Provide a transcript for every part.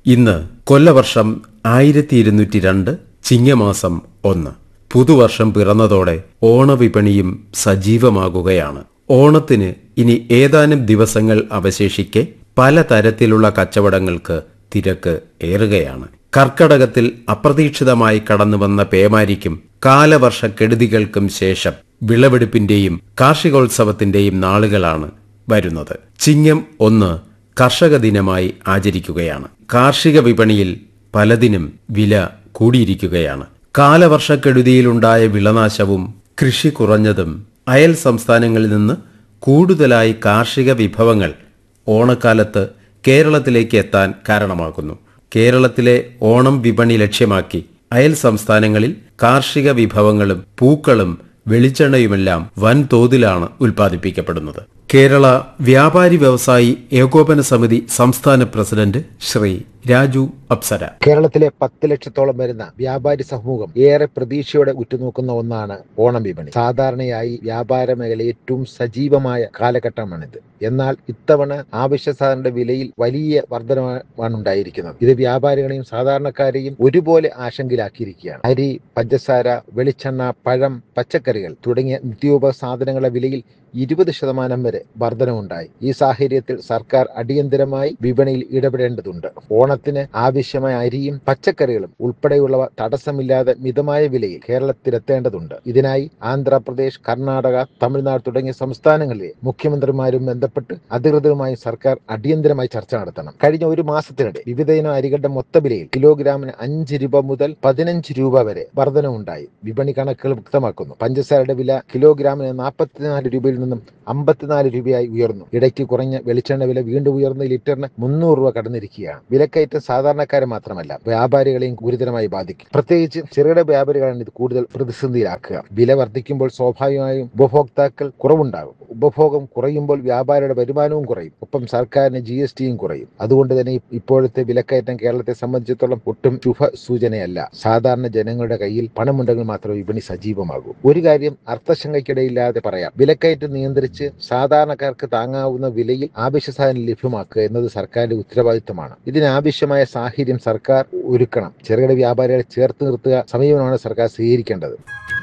ഇന്ന് കൊല്ലവർഷം ആയിരത്തി ഇരുന്നൂറ്റി രണ്ട് ചിങ്ങമാസം ഒന്ന് പുതുവർഷം പിറന്നതോടെ ഓണവിപണിയും സജീവമാകുകയാണ് ഓണത്തിന് ഇനി ഏതാനും ദിവസങ്ങൾ അവശേഷിക്കെ പലതരത്തിലുള്ള കച്ചവടങ്ങൾക്ക് തിരക്ക് ഏറുകയാണ് കർക്കടകത്തിൽ അപ്രതീക്ഷിതമായി കടന്നുവന്ന പേമാരിക്കും കാലവർഷക്കെടുതികൾക്കും ശേഷം വിളവെടുപ്പിന്റെയും കാർഷികോത്സവത്തിന്റെയും നാളുകളാണ് വരുന്നത് ചിങ്ങം ഒന്ന് കർഷക ദിനമായി ആചരിക്കുകയാണ് കാർഷിക വിപണിയിൽ പലതിനും വില കൂടിയിരിക്കുകയാണ് കാലവർഷക്കെടുതിയിലുണ്ടായ വിളനാശവും കൃഷി കുറഞ്ഞതും അയൽ സംസ്ഥാനങ്ങളിൽ നിന്ന് കൂടുതലായി കാർഷിക വിഭവങ്ങൾ ഓണക്കാലത്ത് കേരളത്തിലേക്ക് എത്താൻ കാരണമാകുന്നു കേരളത്തിലെ ഓണം വിപണി ലക്ഷ്യമാക്കി അയൽ സംസ്ഥാനങ്ങളിൽ കാർഷിക വിഭവങ്ങളും പൂക്കളും വെളിച്ചെണ്ണയുമെല്ലാം വൻതോതിലാണ് ഉൽപ്പാദിപ്പിക്കപ്പെടുന്നത് കേരള വ്യാപാരി വ്യവസായി ഏകോപന സമിതി സംസ്ഥാന പ്രസിഡന്റ് ശ്രീ രാജു അപ്സര കേരളത്തിലെ പത്ത് ലക്ഷത്തോളം വരുന്ന വ്യാപാരി സമൂഹം ഏറെ പ്രതീക്ഷയോടെ ഉറ്റുനോക്കുന്ന ഒന്നാണ് ഓണം വിപണി സാധാരണയായി വ്യാപാര മേഖല ഏറ്റവും സജീവമായ കാലഘട്ടമാണിത് എന്നാൽ ഇത്തവണ ആവശ്യ സാധനങ്ങളുടെ വിലയിൽ വലിയ വർധനമാണ് ഉണ്ടായിരിക്കുന്നത് ഇത് വ്യാപാരികളെയും സാധാരണക്കാരെയും ഒരുപോലെ ആശങ്കയിലാക്കിയിരിക്കുകയാണ് അരി പഞ്ചസാര വെളിച്ചെണ്ണ പഴം പച്ചക്കറികൾ തുടങ്ങിയ നിത്യോപ സാധനങ്ങളുടെ വിലയിൽ ഇരുപത് ശതമാനം വരെ വർധനവുണ്ടായി ഈ സാഹചര്യത്തിൽ സർക്കാർ അടിയന്തരമായി വിപണിയിൽ ഇടപെടേണ്ടതുണ്ട് ഓണത്തിന് ആവശ്യമായ അരിയും പച്ചക്കറികളും ഉൾപ്പെടെയുള്ളവ തടസ്സമില്ലാതെ മിതമായ വിലയിൽ കേരളത്തിലെത്തേണ്ടതുണ്ട് ഇതിനായി ആന്ധ്രാപ്രദേശ് കർണാടക തമിഴ്നാട് തുടങ്ങിയ സംസ്ഥാനങ്ങളിലെ മുഖ്യമന്ത്രിമാരും ബന്ധപ്പെട്ട് അധികൃതരുമായി സർക്കാർ അടിയന്തരമായി ചർച്ച നടത്തണം കഴിഞ്ഞ ഒരു മാസത്തിനിടെ വിവിധയിനം അരികളുടെ മൊത്തവിലയിൽ കിലോഗ്രാമിന് അഞ്ച് രൂപ മുതൽ പതിനഞ്ച് രൂപ വരെ വർധനവുണ്ടായി വിപണി കണക്കുകൾ വ്യക്തമാക്കുന്നു പഞ്ചസാരയുടെ വില കിലോഗ്രാമിന് നാൽപ്പത്തിനാല് രൂപയിൽ നിന്നും അമ്പത്തിനാല് രൂപയായി ഉയർന്നു ഇടയ്ക്ക് കുറഞ്ഞ വെളിച്ചെണ്ണ വില വീണ്ടും ഉയർന്ന് ലിറ്ററിന് മുന്നൂറ് രൂപ കടന്നിരിക്കുകയാണ് വിലക്കയറ്റം സാധാരണക്കാരെ മാത്രമല്ല വ്യാപാരികളെയും ഗുരുതരമായി ബാധിക്കും പ്രത്യേകിച്ച് ചെറുകിട വ്യാപാരികളാണ് ഇത് കൂടുതൽ പ്രതിസന്ധിയിലാക്കുക വില വർദ്ധിക്കുമ്പോൾ സ്വാഭാവികമായും ഉപഭോക്താക്കൾ കുറവുണ്ടാകും ഉപഭോഗം കുറയുമ്പോൾ വ്യാപാരിയുടെ വരുമാനവും കുറയും ഒപ്പം സർക്കാരിന് ജി എസ് ടിയും കുറയും അതുകൊണ്ട് തന്നെ ഇപ്പോഴത്തെ വിലക്കയറ്റം കേരളത്തെ സംബന്ധിച്ചിടത്തോളം ഒട്ടും ശുഭ സൂചനയല്ല സാധാരണ ജനങ്ങളുടെ കയ്യിൽ പണമുണ്ടെങ്കിൽ മാത്രമേ വിപണി സജീവമാകൂ ഒരു കാര്യം അർത്ഥശങ്കയ്ക്കിടയില്ലാതെ പറയാം വിലക്കയറ്റം നിയന്ത്രിച്ച് സാധാരണക്കാർക്ക് താങ്ങാവുന്ന വിലയിൽ ആവശ്യ സാധനം ലഭ്യമാക്കുക എന്നത് സർക്കാരിന്റെ ഉത്തരവാദിത്തമാണ് ഇതിനാവശ്യമായ സാഹചര്യം സർക്കാർ ഒരുക്കണം ചെറുകിട വ്യാപാരികളെ ചേർത്ത് നിർത്തുക സമീപനമാണ് സർക്കാർ സ്വീകരിക്കേണ്ടത്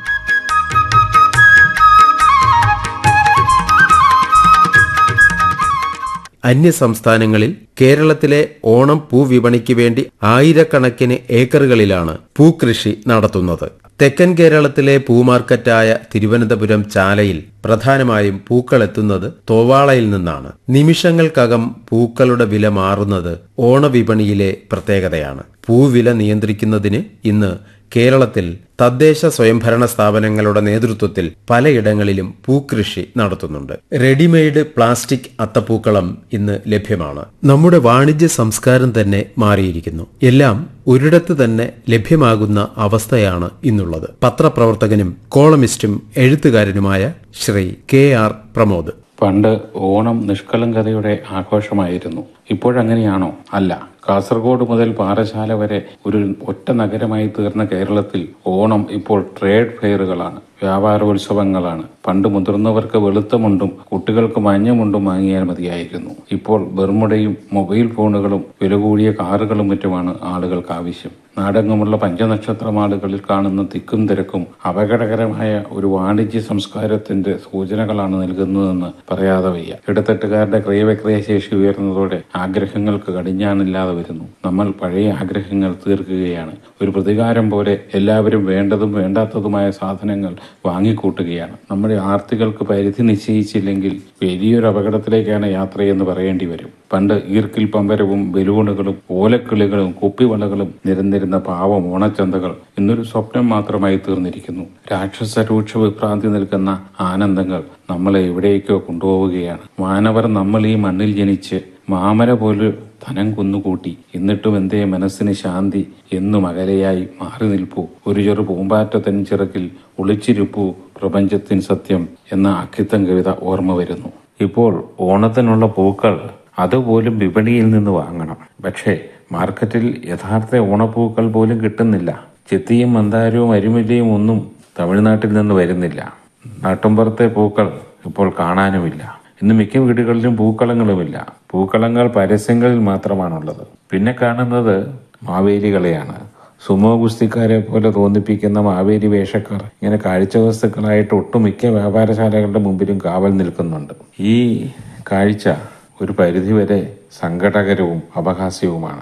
അന്യ സംസ്ഥാനങ്ങളിൽ കേരളത്തിലെ ഓണം പൂവിപണിക്ക് വേണ്ടി ആയിരക്കണക്കിന് ഏക്കറുകളിലാണ് പൂക്കൃഷി നടത്തുന്നത് തെക്കൻ കേരളത്തിലെ പൂമാർക്കറ്റായ തിരുവനന്തപുരം ചാലയിൽ പ്രധാനമായും പൂക്കൾ എത്തുന്നത് തോവാളയിൽ നിന്നാണ് നിമിഷങ്ങൾക്കകം പൂക്കളുടെ വില മാറുന്നത് ഓണവിപണിയിലെ പ്രത്യേകതയാണ് പൂവില നിയന്ത്രിക്കുന്നതിന് ഇന്ന് കേരളത്തിൽ തദ്ദേശ സ്വയംഭരണ സ്ഥാപനങ്ങളുടെ നേതൃത്വത്തിൽ പലയിടങ്ങളിലും പൂക്കൃഷി നടത്തുന്നുണ്ട് റെഡിമെയ്ഡ് പ്ലാസ്റ്റിക് അത്തപ്പൂക്കളം ഇന്ന് ലഭ്യമാണ് നമ്മുടെ വാണിജ്യ സംസ്കാരം തന്നെ മാറിയിരിക്കുന്നു എല്ലാം ഒരിടത്ത് തന്നെ ലഭ്യമാകുന്ന അവസ്ഥയാണ് ഇന്നുള്ളത് പത്രപ്രവർത്തകനും കോളമിസ്റ്റും എഴുത്തുകാരനുമായ ശ്രീ കെ ആർ പ്രമോദ് പണ്ട് ഓണം നിഷ്കളങ്കതയുടെ ആഘോഷമായിരുന്നു ഇപ്പോഴങ്ങനെയാണോ അല്ല കാസർഗോഡ് മുതൽ പാറശാല വരെ ഒരു ഒറ്റ നഗരമായി തീർന്ന കേരളത്തിൽ ഓണം ഇപ്പോൾ ട്രേഡ് ഫെയറുകളാണ് വ്യാപാരോത്സവങ്ങളാണ് പണ്ട് മുതിർന്നവർക്ക് വെളുത്ത മുണ്ടും കുട്ടികൾക്ക് മഞ്ഞ മുണ്ടും വാങ്ങിയാൽ മതിയായിരുന്നു ഇപ്പോൾ ബെർമുടയും മൊബൈൽ ഫോണുകളും വില കൂടിയ കാറുകളും മറ്റുമാണ് ആളുകൾക്ക് ആവശ്യം നാടെങ്ങുമുള്ള പഞ്ചനക്ഷത്ര മാളുകളിൽ കാണുന്ന തിക്കും തിരക്കും അപകടകരമായ ഒരു വാണിജ്യ സംസ്കാരത്തിന്റെ സൂചനകളാണ് നൽകുന്നതെന്ന് പറയാതെ വയ്യ ഇടത്തട്ടുകാരുടെ ക്രയവിക്രയ ശേഷി ഉയർന്നതോടെ ആഗ്രഹങ്ങൾക്ക് കടിഞ്ഞാണില്ലാതെ വരുന്നു നമ്മൾ പഴയ ആഗ്രഹങ്ങൾ തീർക്കുകയാണ് ഒരു പ്രതികാരം പോലെ എല്ലാവരും വേണ്ടതും വേണ്ടാത്തതുമായ സാധനങ്ങൾ വാങ്ങിക്കൂട്ടുകയാണ് നമ്മുടെ ആർത്തികൾക്ക് പരിധി നിശ്ചയിച്ചില്ലെങ്കിൽ വലിയൊരു അപകടത്തിലേക്കാണ് യാത്രയെന്ന് പറയേണ്ടി വരും പണ്ട് ഈർക്കിൽ പമ്പരവും ബലൂണുകളും ഓലക്കിളികളും കുപ്പിവളകളും നിരന്നിരുന്ന പാവം ഓണച്ചന്തകൾ ഇന്നൊരു സ്വപ്നം മാത്രമായി തീർന്നിരിക്കുന്നു രാക്ഷസ രൂക്ഷ വിഭ്രാന്തി നിൽക്കുന്ന ആനന്ദങ്ങൾ നമ്മളെ എവിടേക്കോ കൊണ്ടുപോവുകയാണ് മാനവർ നമ്മൾ ഈ മണ്ണിൽ ജനിച്ച് മാമര പോലെ ധനം കുന്നുകൂട്ടി എന്നിട്ടും എന്തേ മനസ്സിന് ശാന്തി എന്നും അകലെയായി മാറി നിൽപ്പൂ ഒരു ചെറു പൂമ്പാറ്റ തൻ ചിറക്കിൽ ഒളിച്ചിരിപ്പൂ പ്രപഞ്ചത്തിൻ സത്യം എന്ന അക്കിത്തം കവിത ഓർമ്മ വരുന്നു ഇപ്പോൾ ഓണത്തിനുള്ള പൂക്കൾ അതുപോലും വിപണിയിൽ നിന്ന് വാങ്ങണം പക്ഷേ മാർക്കറ്റിൽ യഥാർത്ഥ ഓണപ്പൂക്കൾ പോലും കിട്ടുന്നില്ല ചെത്തിയും മന്ദാരവും അരിമല്ലയും ഒന്നും തമിഴ്നാട്ടിൽ നിന്ന് വരുന്നില്ല നാട്ടുമ്പുറത്തെ പൂക്കൾ ഇപ്പോൾ കാണാനുമില്ല ഇന്ന് മിക്ക വീടുകളിലും പൂക്കളങ്ങളുമില്ല പൂക്കളങ്ങൾ പരസ്യങ്ങളിൽ മാത്രമാണുള്ളത് പിന്നെ കാണുന്നത് മാവേലി കളിയാണ് സുമോ ഗുസ്തിക്കാരെ പോലെ തോന്നിപ്പിക്കുന്ന മാവേലി വേഷക്കാർ ഇങ്ങനെ കാഴ്ച വസ്തുക്കളായിട്ട് ഒട്ടുമിക്ക വ്യാപാരശാലകളുടെ മുമ്പിലും കാവൽ നിൽക്കുന്നുണ്ട് ഈ കാഴ്ച ഒരു പരിധിവരെ സങ്കടകരവും അപഹാസ്യവുമാണ്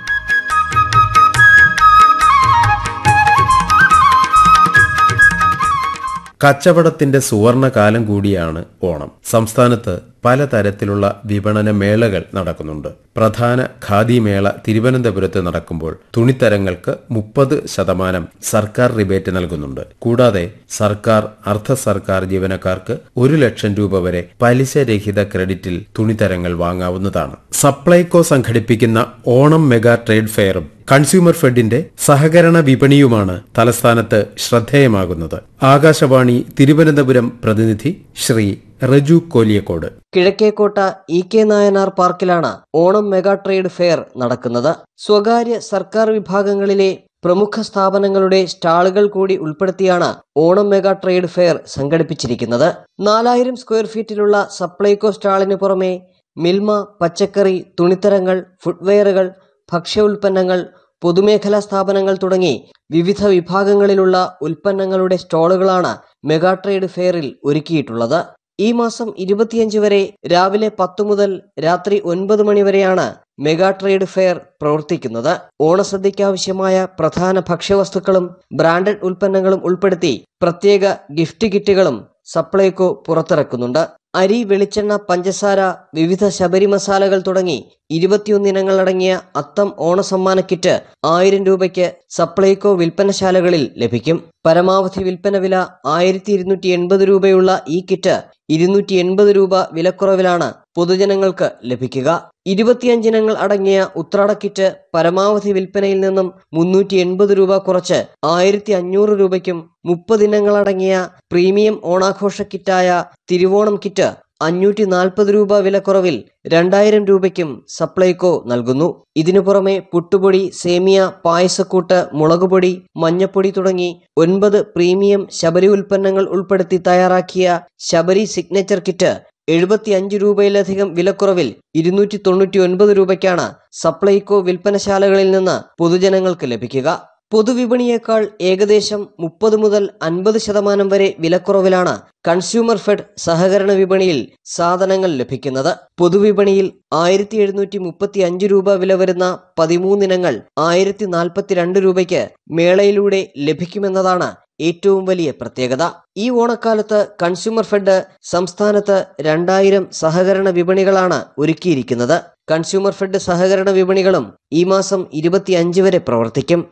കച്ചവടത്തിന്റെ സുവർണ കാലം കൂടിയാണ് ഓണം സംസ്ഥാനത്ത് പലതരത്തിലുള്ള വിപണന മേളകൾ നടക്കുന്നുണ്ട് പ്രധാന ഖാദി മേള തിരുവനന്തപുരത്ത് നടക്കുമ്പോൾ തുണിത്തരങ്ങൾക്ക് മുപ്പത് ശതമാനം സർക്കാർ റിബേറ്റ് നൽകുന്നുണ്ട് കൂടാതെ സർക്കാർ അർദ്ധ സർക്കാർ ജീവനക്കാർക്ക് ഒരു ലക്ഷം രൂപ വരെ പലിശരഹിത ക്രെഡിറ്റിൽ തുണിത്തരങ്ങൾ വാങ്ങാവുന്നതാണ് സപ്ലൈകോ സംഘടിപ്പിക്കുന്ന ഓണം മെഗാ ട്രേഡ് ഫെയറും കൺസ്യൂമർ ഫെഡിന്റെ സഹകരണ വിപണിയുമാണ് തലസ്ഥാനത്ത് ശ്രദ്ധേയമാകുന്നത് ആകാശവാണി തിരുവനന്തപുരം പ്രതിനിധി ശ്രീ റജു കോലിയക്കോട് കിഴക്കേക്കോട്ട ഇ കെ നായനാർ പാർക്കിലാണ് ഓണം മെഗാ ട്രേഡ് ഫെയർ നടക്കുന്നത് സ്വകാര്യ സർക്കാർ വിഭാഗങ്ങളിലെ പ്രമുഖ സ്ഥാപനങ്ങളുടെ സ്റ്റാളുകൾ കൂടി ഉൾപ്പെടുത്തിയാണ് ഓണം മെഗാ ട്രേഡ് ഫെയർ സംഘടിപ്പിച്ചിരിക്കുന്നത് നാലായിരം സ്ക്വയർ ഫീറ്റിലുള്ള സപ്ലൈകോ സ്റ്റാളിന് പുറമെ മിൽമ പച്ചക്കറി തുണിത്തരങ്ങൾ ഫുട്വെയറുകൾ ഭക്ഷ്യ ഉൽപ്പന്നങ്ങൾ പൊതുമേഖലാ സ്ഥാപനങ്ങൾ തുടങ്ങി വിവിധ വിഭാഗങ്ങളിലുള്ള ഉൽപ്പന്നങ്ങളുടെ സ്റ്റാളുകളാണ് മെഗാ ട്രേഡ് ഫെയറിൽ ഒരുക്കിയിട്ടുള്ളത് ഈ മാസം ഇരുപത്തിയഞ്ച് വരെ രാവിലെ പത്ത് മുതൽ രാത്രി ഒൻപത് മണി വരെയാണ് മെഗാ ട്രേഡ് ഫെയർ പ്രവർത്തിക്കുന്നത് ഓണസദ്യയ്ക്കാവശ്യമായ പ്രധാന ഭക്ഷ്യവസ്തുക്കളും ബ്രാൻഡഡ് ഉൽപ്പന്നങ്ങളും ഉൾപ്പെടുത്തി പ്രത്യേക ഗിഫ്റ്റ് കിറ്റുകളും സപ്ലൈകോ പുറത്തിറക്കുന്നുണ്ട് അരി വെളിച്ചെണ്ണ പഞ്ചസാര വിവിധ ശബരി മസാലകൾ തുടങ്ങി ഇരുപത്തിയൊന്ന് ഇനങ്ങളടങ്ങിയ അത്തം ഓണസമ്മാന കിറ്റ് ആയിരം രൂപയ്ക്ക് സപ്ലൈകോ വിൽപ്പനശാലകളിൽ ലഭിക്കും പരമാവധി വിൽപ്പന വില ആയിരത്തി ഇരുന്നൂറ്റി എൺപത് രൂപയുള്ള ഈ കിറ്റ് ഇരുന്നൂറ്റി എൺപത് രൂപ വിലക്കുറവിലാണ് പൊതുജനങ്ങൾക്ക് ലഭിക്കുക ഇരുപത്തിയഞ്ചിനങ്ങൾ അടങ്ങിയ ഉത്രാട കിറ്റ് പരമാവധി വിൽപ്പനയിൽ നിന്നും മുന്നൂറ്റി എൺപത് രൂപ കുറച്ച് ആയിരത്തി അഞ്ഞൂറ് രൂപയ്ക്കും മുപ്പതിനങ്ങൾ അടങ്ങിയ പ്രീമിയം ഓണാഘോഷ കിറ്റായ തിരുവോണം കിറ്റ് അഞ്ഞൂറ്റി നാൽപ്പത് രൂപ വിലക്കുറവിൽ രണ്ടായിരം രൂപയ്ക്കും സപ്ലൈകോ നൽകുന്നു ഇതിനു പുറമെ പുട്ടുപൊടി സേമിയ പായസക്കൂട്ട് മുളകുപൊടി മഞ്ഞപ്പൊടി തുടങ്ങി ഒൻപത് പ്രീമിയം ശബരി ഉൽപ്പന്നങ്ങൾ ഉൾപ്പെടുത്തി തയ്യാറാക്കിയ ശബരി സിഗ്നേച്ചർ കിറ്റ് എഴുപത്തി അഞ്ച് രൂപയിലധികം വിലക്കുറവിൽ ഇരുന്നൂറ്റി തൊണ്ണൂറ്റി ഒൻപത് രൂപയ്ക്കാണ് സപ്ലൈകോ വിൽപ്പനശാലകളിൽ നിന്ന് പൊതുജനങ്ങൾക്ക് ലഭിക്കുക പൊതുവിപണിയേക്കാൾ ഏകദേശം മുപ്പത് മുതൽ അൻപത് ശതമാനം വരെ വിലക്കുറവിലാണ് കൺസ്യൂമർ ഫെഡ് സഹകരണ വിപണിയിൽ സാധനങ്ങൾ ലഭിക്കുന്നത് പൊതുവിപണിയിൽ ആയിരത്തി എഴുന്നൂറ്റി മുപ്പത്തി അഞ്ച് രൂപ വില വരുന്ന പതിമൂന്നിനങ്ങൾ ആയിരത്തി നാൽപ്പത്തിരണ്ട് രൂപയ്ക്ക് മേളയിലൂടെ ലഭിക്കുമെന്നതാണ് ഏറ്റവും വലിയ പ്രത്യേകത ഈ ഓണക്കാലത്ത് കൺസ്യൂമർ ഫെഡ് സംസ്ഥാനത്ത് രണ്ടായിരം സഹകരണ വിപണികളാണ് ഒരുക്കിയിരിക്കുന്നത് കൺസ്യൂമർ ഫെഡ് സഹകരണ വിപണികളും ഈ മാസം ഇരുപത്തിയഞ്ച് വരെ പ്രവർത്തിക്കും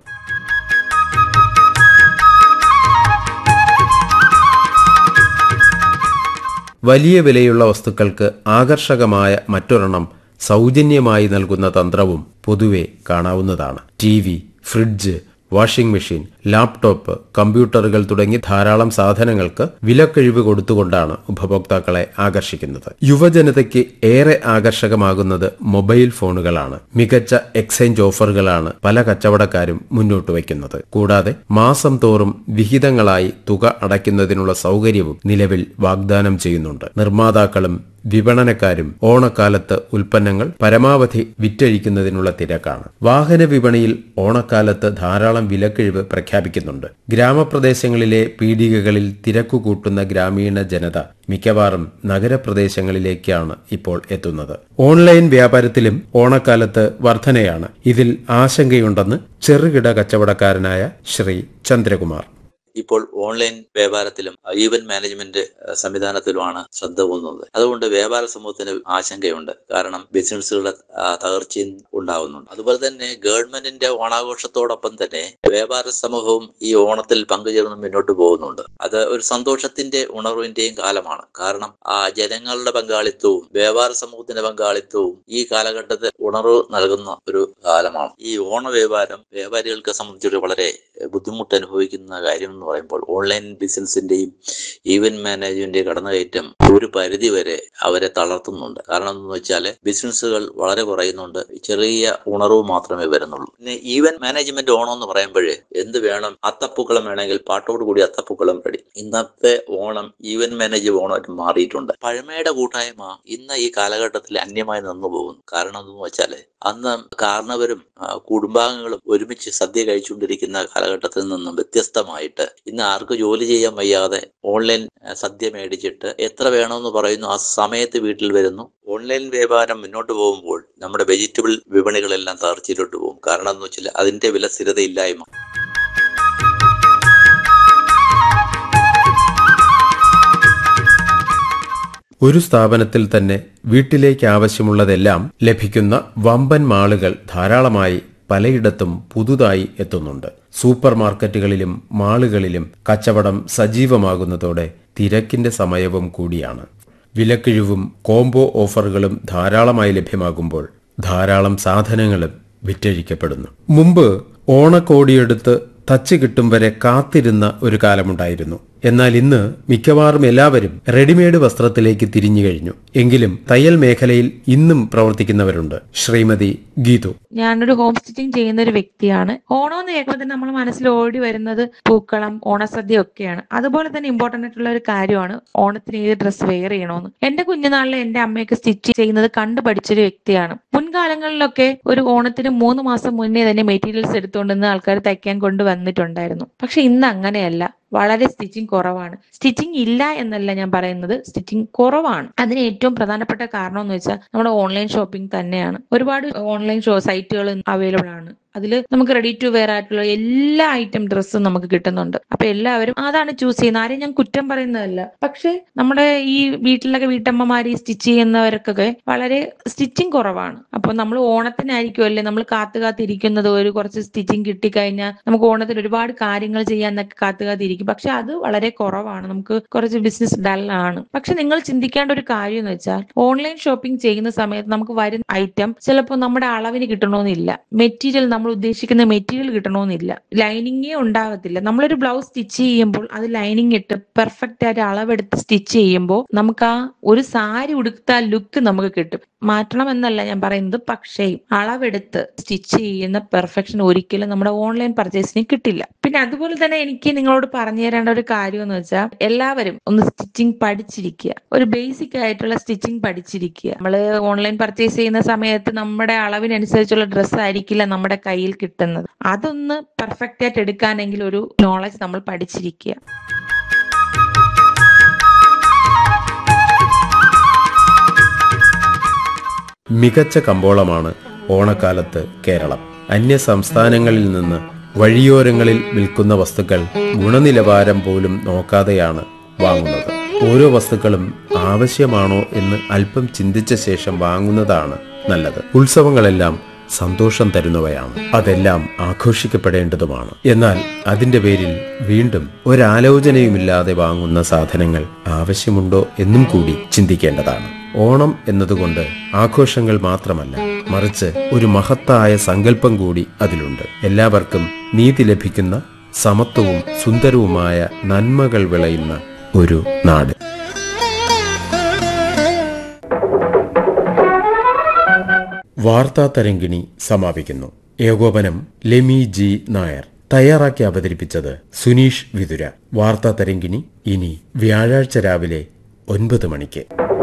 വലിയ വിലയുള്ള വസ്തുക്കൾക്ക് ആകർഷകമായ മറ്റൊരെണ്ണം സൗജന്യമായി നൽകുന്ന തന്ത്രവും പൊതുവെ കാണാവുന്നതാണ് T V fridge washing machine laptop കമ്പ്യൂട്ടറുകൾ തുടങ്ങി ധാരാളം സാധനങ്ങൾക്ക് വിലക്കിഴിവ് കൊടുത്തുകൊണ്ടാണ് ഉപഭോക്താക്കളെ ആകർഷിക്കുന്നത് യുവജനതയ്ക്ക് ഏറെ ആകർഷകമാകുന്നത് മൊബൈൽ ഫോണുകളാണ് മികച്ച എക്സ്ചേഞ്ച് ഓഫറുകളാണ് പല കച്ചവടക്കാരും മുന്നോട്ട് വയ്ക്കുന്നത് കൂടാതെ മാസം തോറും വിഹിതങ്ങളായി തുക അടയ്ക്കുന്നതിനുള്ള സൗകര്യവും നിലവിൽ വാഗ്ദാനം ചെയ്യുന്നുണ്ട് നിർമ്മാതാക്കളും വിപണനക്കാരും ഓണക്കാലത്ത് ഉൽപ്പന്നങ്ങൾ പരമാവധി വിറ്റഴിക്കുന്നതിനുള്ള തിരക്കാണ് വാഹന വിപണിയിൽ ഓണക്കാലത്ത് ധാരാളം വിലക്കിഴിവ് പ്രഖ്യാപിക്കുന്നുണ്ട് ഗ്രാമപ്രദേശങ്ങളിലെ പീടികകളിൽ തിരക്കു കൂട്ടുന്ന ഗ്രാമീണ ജനത മിക്കവാറും നഗരപ്രദേശങ്ങളിലേക്കാണ് ഇപ്പോൾ എത്തുന്നത് ഓൺലൈൻ വ്യാപാരത്തിലും ഓണക്കാലത്ത് വർധനയാണ് ഇതിൽ ആശങ്കയുണ്ടെന്ന് ചെറുകിട കച്ചവടക്കാരനായ ശ്രീ ചന്ദ്രകുമാർ ഇപ്പോൾ ഓൺലൈൻ വ്യാപാരത്തിലും ഈവന്റ് മാനേജ്മെന്റ് സംവിധാനത്തിലുമാണ് ശ്രദ്ധ ഊന്നുന്നത് അതുകൊണ്ട് വ്യാപാര സമൂഹത്തിന് ആശങ്കയുണ്ട് കാരണം ബിസിനസ്സുകളുടെ തകർച്ചയും ഉണ്ടാകുന്നുണ്ട് അതുപോലെ തന്നെ ഗവൺമെന്റിന്റെ ഓണാഘോഷത്തോടൊപ്പം തന്നെ വ്യാപാര സമൂഹവും ഈ ഓണത്തിൽ പങ്കുചേർന്ന് മുന്നോട്ട് പോകുന്നുണ്ട് അത് ഒരു സന്തോഷത്തിന്റെ ഉണർവിന്റെയും കാലമാണ് കാരണം ആ ജനങ്ങളുടെ പങ്കാളിത്തവും വ്യാപാര സമൂഹത്തിന്റെ പങ്കാളിത്തവും ഈ കാലഘട്ടത്തിൽ ഉണർവ് നൽകുന്ന ഒരു കാലമാണ് ഈ ഓണ വ്യാപാരം വ്യാപാരികൾക്ക് സംബന്ധിച്ചിട്ട് വളരെ ബുദ്ധിമുട്ട് അനുഭവിക്കുന്ന കാര്യം എന്ന് പറയുമ്പോൾ ഓൺലൈൻ ബിസിനസിന്റെയും ഈവന്റ് മാനേജ്മെന്റിന്റെ കടന്നുകയറ്റം ഒരു പരിധി വരെ അവരെ തളർത്തുന്നുണ്ട് കാരണം എന്ന് വെച്ചാൽ ബിസിനസ്സുകൾ വളരെ കുറയുന്നുണ്ട് ചെറിയ ഉണർവ് മാത്രമേ വരുന്നുള്ളൂ പിന്നെ ഈവന്റ് മാനേജ്മെന്റ് ഓണം എന്ന് പറയുമ്പോഴേ എന്ത് വേണം അത്തപ്പൂക്കളം വേണമെങ്കിൽ പാട്ടോട് കൂടി അത്തപ്പൂക്കളം റെഡി ഇന്നത്തെ ഓണം ഈവന്റ് മാനേജ് ഓണമായിട്ട് മാറിയിട്ടുണ്ട് പഴമയുടെ കൂട്ടായ്മ ഇന്ന് ഈ കാലഘട്ടത്തിൽ അന്യമായി നിന്നു പോകുന്നു കാരണം എന്തെന്ന് വെച്ചാൽ അന്ന് കാരണവരും ആ, കുടുംബാംഗങ്ങളും ഒരുമിച്ച് സദ്യ കഴിച്ചുകൊണ്ടിരിക്കുന്ന കാലഘട്ടത്തിൽ നിന്നും വ്യത്യസ്തമായിട്ട് ഇന്ന് ആർക്ക് ജോലി ചെയ്യാൻ വയ്യാതെ ഓൺലൈൻ ആ, സദ്യ മേടിച്ചിട്ട് എത്ര വേണമെന്ന് പറയുന്നു ആ സമയത്ത് വീട്ടിൽ വരുന്നു ഓൺലൈൻ വ്യാപാരം മുന്നോട്ട് പോകുമ്പോൾ നമ്മുടെ വെജിറ്റബിൾ വിപണികളെല്ലാം തകർച്ചയിലോട്ട് പോകും കാരണം എന്ന് വെച്ചാൽ അതിന്റെ വില സ്ഥിരതയില്ലായ്മ ഒരു സ്ഥാപനത്തിൽ തന്നെ വീട്ടിലേക്ക് ആവശ്യമുള്ളതെല്ലാം ലഭിക്കുന്ന വമ്പൻ മാളുകൾ ധാരാളമായി പലയിടത്തും പുതുതായി എത്തുന്നുണ്ട് സൂപ്പർ മാർക്കറ്റുകളിലും മാളുകളിലും കച്ചവടം സജീവമാകുന്നതോടെ തിരക്കിന്റെ സമയവും കൂടിയാണ് വിലക്കിഴിവും കോംബോ ഓഫറുകളും ധാരാളമായി ലഭ്യമാകുമ്പോൾ ധാരാളം സാധനങ്ങളും വിറ്റഴിക്കപ്പെടുന്നു മുമ്പ് ഓണക്കോടിയെടുത്ത് തച്ച് കിട്ടും വരെ കാത്തിരുന്ന ഒരു കാലമുണ്ടായിരുന്നു എന്നാൽ ഇന്ന് മിക്കവാറും എല്ലാവരും റെഡിമെയ്ഡ് വസ്ത്രത്തിലേക്ക് തിരിഞ്ഞു കഴിഞ്ഞു എങ്കിലും തയ്യൽ മേഖലയിൽ ഇന്നും പ്രവർത്തിക്കുന്നവരുണ്ട് ശ്രീമതി ഗീതു ഞാനൊരു ഹോം സ്റ്റിച്ചിങ് ചെയ്യുന്ന ഒരു വ്യക്തിയാണ് ഓണം എന്ന് കേൾക്കുമ്പോൾ തന്നെ നമ്മൾ മനസ്സിൽ ഓടി വരുന്നത് പൂക്കളം ഓണസദ്യ ഒക്കെയാണ് അതുപോലെ തന്നെ ഇമ്പോർട്ടന്റ് ആയിട്ടുള്ള ഒരു കാര്യമാണ് ഓണത്തിന് ഏത് ഡ്രസ്സ് വെയർ ചെയ്യണമെന്ന് എന്റെ കുഞ്ഞുനാളിൽ എന്റെ അമ്മയൊക്കെ സ്റ്റിച്ച് ചെയ്യുന്നത് കണ്ടു പഠിച്ചൊരു വ്യക്തിയാണ് മുൻകാലങ്ങളിലൊക്കെ ഒരു ഓണത്തിന് മൂന്ന് മാസം മുന്നേ തന്നെ മെറ്റീരിയൽസ് എടുത്തുകൊണ്ടുവന്ന് ആൾക്കാർ തയ്ക്കാൻ കൊണ്ടുവന്നിട്ടുണ്ടായിരുന്നു പക്ഷെ ഇന്ന് അങ്ങനെയല്ല വളരെ സ്റ്റിച്ചിങ് കുറവാണ് സ്റ്റിച്ചിങ് ഇല്ല എന്നല്ല ഞാൻ പറയുന്നത് സ്റ്റിച്ചിങ് കുറവാണ് അതിന് ഏറ്റവും പ്രധാനപ്പെട്ട കാരണം എന്ന് വെച്ചാൽ നമ്മുടെ ഓൺലൈൻ ഷോപ്പിംഗ് തന്നെയാണ് ഒരുപാട് ഓൺലൈൻ ഷോ സൈറ്റുകൾ അവൈലബിൾ ആണ് അതിൽ നമുക്ക് റെഡി ടു വെയർ ആയിട്ടുള്ള എല്ലാ ഐറ്റം ഡ്രസ്സും നമുക്ക് കിട്ടുന്നുണ്ട് അപ്പൊ എല്ലാവരും അതാണ് ചൂസ് ചെയ്യുന്നത് ആരെയും ഞാൻ കുറ്റം പറയുന്നതല്ല പക്ഷെ നമ്മുടെ ഈ വീട്ടിലൊക്കെ വീട്ടമ്മമാർ ഈ സ്റ്റിച്ച് ചെയ്യുന്നവർക്കൊക്കെ വളരെ സ്റ്റിച്ചിങ് കുറവാണ് അപ്പൊ നമ്മൾ ഓണത്തിനായിരിക്കും അല്ലേ നമ്മൾ കാത്തു കാത്തിരിക്കുന്നത് ഒരു കുറച്ച് സ്റ്റിച്ചിങ് കിട്ടിക്കഴിഞ്ഞാൽ നമുക്ക് ഓണത്തിന് ഒരുപാട് കാര്യങ്ങൾ ചെയ്യാന്നൊക്കെ കാത്തു കാത്തിരിക്കും പക്ഷെ അത് വളരെ കുറവാണ് നമുക്ക് കുറച്ച് ബിസിനസ് ഡൽ ആണ് പക്ഷെ നിങ്ങൾ ചിന്തിക്കേണ്ട ഒരു കാര്യം എന്ന് വെച്ചാൽ ഓൺലൈൻ ഷോപ്പിംഗ് ചെയ്യുന്ന സമയത്ത് നമുക്ക് വരുന്ന ഐറ്റം ചിലപ്പോൾ നമ്മുടെ അളവിന് കിട്ടണമെന്നില്ല മെറ്റീരിയൽ നമ്മൾ ഉദ്ദേശിക്കുന്ന മെറ്റീരിയൽ കിട്ടണമെന്നില്ല ലൈനിങ്ങേ ഉണ്ടാകത്തില്ല നമ്മളൊരു ബ്ലൗസ് സ്റ്റിച്ച് ചെയ്യുമ്പോൾ അത് ലൈനിങ് ഇട്ട് പെർഫെക്റ്റ് ആയിട്ട് അളവെടുത്ത് സ്റ്റിച്ച് ചെയ്യുമ്പോൾ നമുക്ക് ആ ഒരു സാരി ഉടുത്ത ലുക്ക് നമുക്ക് കിട്ടും മാറ്റണം എന്നല്ല ഞാൻ പറയുന്നത് പക്ഷേ അളവെടുത്ത് സ്റ്റിച്ച് ചെയ്യുന്ന പെർഫെക്ഷൻ ഒരിക്കലും നമ്മുടെ ഓൺലൈൻ പർച്ചേസിന് കിട്ടില്ല പിന്നെ അതുപോലെ തന്നെ എനിക്ക് നിങ്ങളോട് പറഞ്ഞു തരേണ്ട ഒരു കാര്യം എന്ന് വെച്ചാൽ എല്ലാവരും ഒന്ന് സ്റ്റിച്ചിങ് പഠിച്ചിരിക്കുക ഒരു ബേസിക് ആയിട്ടുള്ള സ്റ്റിച്ചിങ് പഠിച്ചിരിക്കുക നമ്മൾ ഓൺലൈൻ പർച്ചേസ് ചെയ്യുന്ന സമയത്ത് നമ്മുടെ അളവിനനുസരിച്ചുള്ള ഡ്രസ്സ് ആയിരിക്കില്ല നമ്മുടെ കയ്യിൽ കിട്ടുന്നത് അതൊന്ന് പെർഫെക്റ്റ് ആയിട്ട് എടുക്കാനെങ്കിൽ ഒരു നോളജ് നമ്മൾ പഠിച്ചിരിക്കുക മികച്ച കമ്പോളമാണ് ഓണക്കാലത്ത് കേരളം അന്യ സംസ്ഥാനങ്ങളിൽ നിന്ന് വഴിയോരങ്ങളിൽ വിൽക്കുന്ന വസ്തുക്കൾ ഗുണനിലവാരം പോലും നോക്കാതെയാണ് വാങ്ങുന്നത് ഓരോ വസ്തുക്കളും ആവശ്യമാണോ എന്ന് അല്പം ചിന്തിച്ച ശേഷം വാങ്ങുന്നതാണ് നല്ലത് ഉത്സവങ്ങളെല്ലാം സന്തോഷം തരുന്നവയാണ് അതെല്ലാം ആഘോഷിക്കപ്പെടേണ്ടതുമാണ് എന്നാൽ അതിന്റെ പേരിൽ വീണ്ടും ഒരാലോചനയുമില്ലാതെ വാങ്ങുന്ന സാധനങ്ങൾ ആവശ്യമുണ്ടോ എന്നും കൂടി ചിന്തിക്കേണ്ടതാണ് ഓണം എന്നതുകൊണ്ട് ആഘോഷങ്ങൾ മാത്രമല്ല മറിച്ച് ഒരു മഹത്തായ സങ്കല്പം കൂടി അതിലുണ്ട് എല്ലാവർക്കും നീതി ലഭിക്കുന്ന സമത്വവും സുന്ദരവുമായ നന്മകൾ വിളയുന്ന ഒരു നാട് വാർത്താ തരങ്കിണി സമാപിക്കുന്നു ഏകോപനം ലെമി ജി നായർ തയ്യാറാക്കി അവതരിപ്പിച്ചത് സുനീഷ് വിതുര വാർത്താ തരങ്കിണി ഇനി വ്യാഴാഴ്ച രാവിലെ ഒൻപത് മണിക്ക്